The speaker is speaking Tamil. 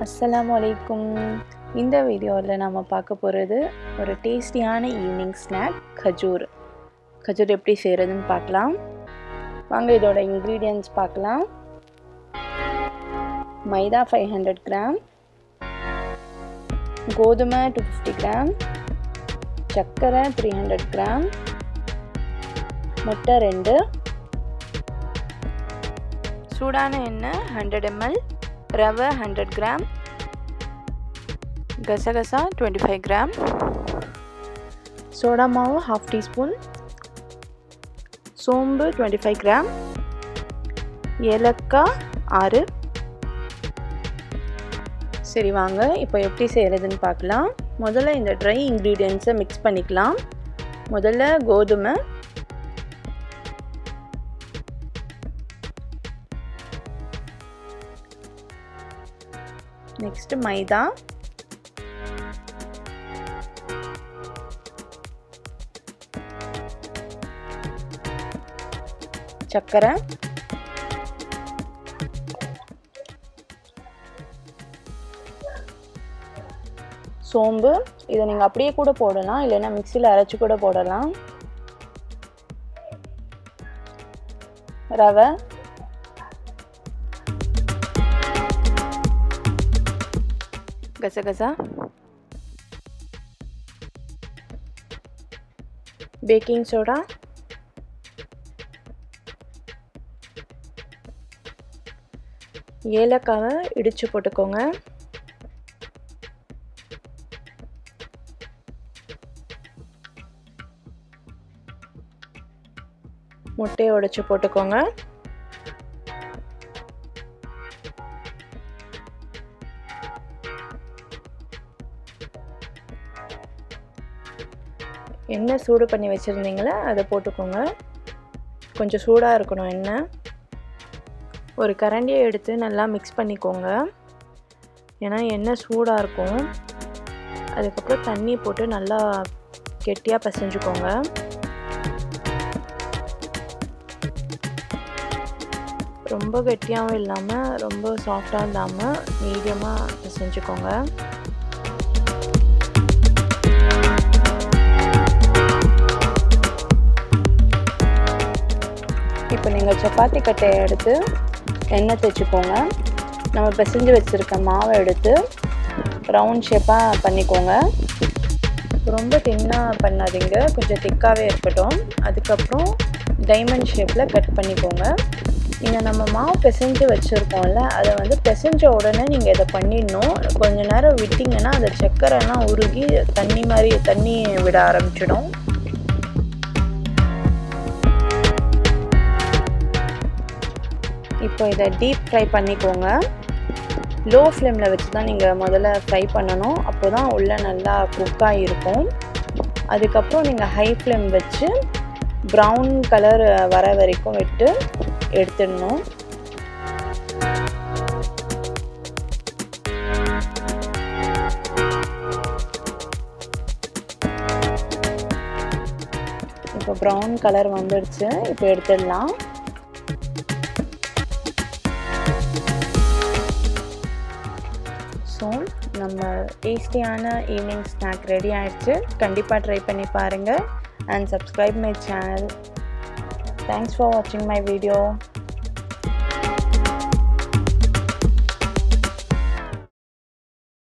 அஸ்ஸலாமு அலைக்கும் இந்த வீடியோவில் நம்ம பார்க்க போகிறது ஒரு டேஸ்டியான ஈவினிங் ஸ்நாக் கஜூர் கஜூர் எப்படி செய்கிறதுன்னு பார்க்கலாம் வாங்க இதோட இன்க்ரீடியன்ட்ஸ் பார்க்கலாம் மைதா ஃபைவ் ஹண்ட்ரட் கிராம் கோதுமை டூ ஃபிஃப்டி கிராம் சர்க்கரை த்ரீ ஹண்ட்ரட் கிராம் முட்டை ரெண்டு சூடான எண்ணெய் ஹண்ட்ரட் எம்எல் ரவை ஹண்ட்ரட் கிராம் கசகசா டுவெண்ட்டி ஃபைவ் கிராம் சோடா மாவு ஹாஃப் டீஸ்பூன் சோம்பு டுவெண்ட்டி ஃபைவ் கிராம் ஏலக்காய் ஆறு சரி வாங்க இப்போ எப்படி செய்கிறதுன்னு பார்க்கலாம் முதல்ல இந்த ட்ரை இன்க்ரீடியன்ஸை மிக்ஸ் பண்ணிக்கலாம் முதல்ல கோதுமை நெக்ஸ்ட் மைதா சர்க்கரை சோம்பு இதை நீங்கள் அப்படியே கூட போடலாம் இல்லைன்னா மிக்சியில் அரைச்சி கூட போடலாம் ரவை கசகசா பேக்கிங் சோடா ஏலக்காவை இடித்து போட்டுக்கோங்க முட்டையை உடைச்சு போட்டுக்கோங்க எண்ணெய் சூடு பண்ணி வச்சுருந்தீங்களே அதை போட்டுக்கோங்க கொஞ்சம் சூடாக இருக்கணும் எண்ணெய் ஒரு கரண்டியை எடுத்து நல்லா மிக்ஸ் பண்ணிக்கோங்க ஏன்னா எண்ணெய் சூடாக இருக்கும் அதுக்கப்புறம் தண்ணி போட்டு நல்லா கெட்டியாக பிசைஞ்சுக்கோங்க ரொம்ப கெட்டியாகவும் இல்லாமல் ரொம்ப சாஃப்டாக இல்லாமல் மீடியமாக பிசைஞ்சுக்கோங்க இப்போ நீங்கள் சப்பாத்தி கட்டையை எடுத்து எண்ணெய் தேய்ச்சிக்கோங்க நம்ம பிசைஞ்சு வச்சுருக்க மாவை எடுத்து ரவுண்ட் ஷேப்பாக பண்ணிக்கோங்க ரொம்ப தின்னாக பண்ணாதீங்க கொஞ்சம் திக்காகவே இருக்கட்டும் அதுக்கப்புறம் டைமண்ட் ஷேப்பில் கட் பண்ணிக்கோங்க நீங்கள் நம்ம மாவு பிசைஞ்சு வச்சுருக்கோம்ல அதை வந்து பிசைஞ்ச உடனே நீங்கள் இதை பண்ணிடணும் கொஞ்ச நேரம் விட்டிங்கன்னா அந்த சர்க்கரைலாம் உருகி தண்ணி மாதிரி தண்ணி விட ஆரம்பிச்சிடும் இப்போ இதை டீப் ஃப்ரை பண்ணிக்கோங்க லோ ஃப்ளேமில் வச்சு தான் நீங்கள் முதல்ல ஃப்ரை பண்ணணும் அப்போ தான் உள்ளே நல்லா குக்காக இருக்கும் அதுக்கப்புறம் நீங்கள் ஹை ஃப்ளேம் வச்சு ப்ரௌன் கலர் வர வரைக்கும் விட்டு எடுத்துடணும் இப்போ ப்ரௌன் கலர் வந்துடுச்சு இப்போ எடுத்துடலாம் ஸோ நம்ம டேஸ்டியான ஈவினிங் ஸ்நாக் ரெடி ஆயிடுச்சு கண்டிப்பாக ட்ரை பண்ணி பாருங்கள் and subscribe my channel thanks for வாட்சிங் மை வீடியோ